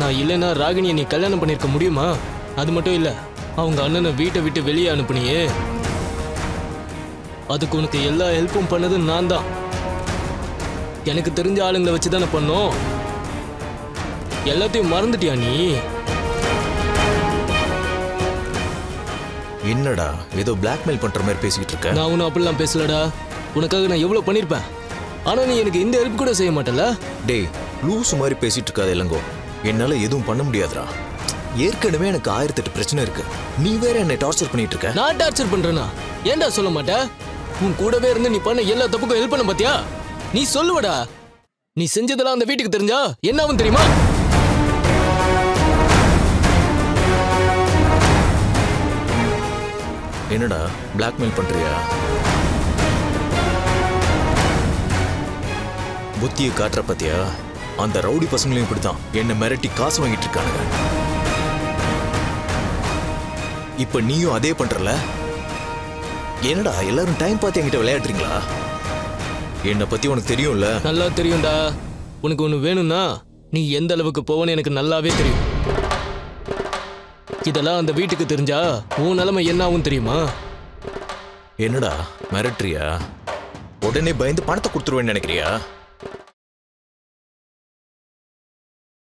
நான் இல்லைன்னா ராகினியை நீ கல்யாணம் பண்ணிருக்க முடியுமா அது மட்டும் இல்ல அவங்க அண்ணனை வீட்டை விட்டு வெளியே அனுப்புனியே அதுக்கு உனக்கு எல்லா ஹெல்ப்பும் பண்ணது நான் தான் எனக்கு தெரிஞ்ச ஆளுங்களை வச்சு தானே பண்ணோம் எல்லாத்தையும் மறந்துட்டியா நீ என்னடா ஏதோ பிளாக்மெயில் பண்ற மாதிரி பேசிக்கிட்டு இருக்க நான் ஒன்றும் அப்படிலாம் பேசலடா உனக்காக நான் எவ்வளோ பண்ணியிருப்பேன் ஆனா நீ எனக்கு இந்த ஹெல்ப் கூட செய்ய மாட்டல டேய் லூசு மாதிரி பேசிட்டு இருக்காத இளங்கோ என்னால எதுவும் பண்ண முடியாதுடா ஏற்கனவே எனக்கு ஆயிரத்தெட்டு பிரச்சனை இருக்கு நீ வேற என்னை டார்ச்சர் பண்ணிட்டு இருக்க நான் டார்ச்சர் பண்றேனா ஏன்டா சொல்ல மாட்ட உன் கூடவே இருந்து நீ பண்ண எல்லா தப்புக்கும் ஹெல்ப் பண்ண பாத்தியா நீ சொல்லுவடா நீ செஞ்சதெல்லாம் அந்த வீட்டுக்கு தெரிஞ்சா என்ன ஆகும் தெரியுமா என்னடா பிளாக்மெயில் பண்றியா புத்தியை காட்டுற பத்தியா அந்த ரவுடி பசங்களையும் இப்படித்தான் என்னை மிரட்டி காசு வாங்கிட்டு இருக்கானுங்க இப்ப நீயும் அதே பண்றல என்னடா எல்லாரும் டைம் பார்த்து என்கிட்ட விளையாடுறீங்களா என்னை பத்தி உனக்கு தெரியும்ல நல்லா தெரியும்டா உனக்கு ஒன்று வேணும்னா நீ எந்த அளவுக்கு போவன்னு எனக்கு நல்லாவே தெரியும் இதெல்லாம் அந்த வீட்டுக்கு தெரிஞ்சா உன் நிலைமை என்ன ஆகும் தெரியுமா என்னடா மிரட்டுறியா உடனே பயந்து பணத்தை கொடுத்துருவேன்னு நினைக்கிறியா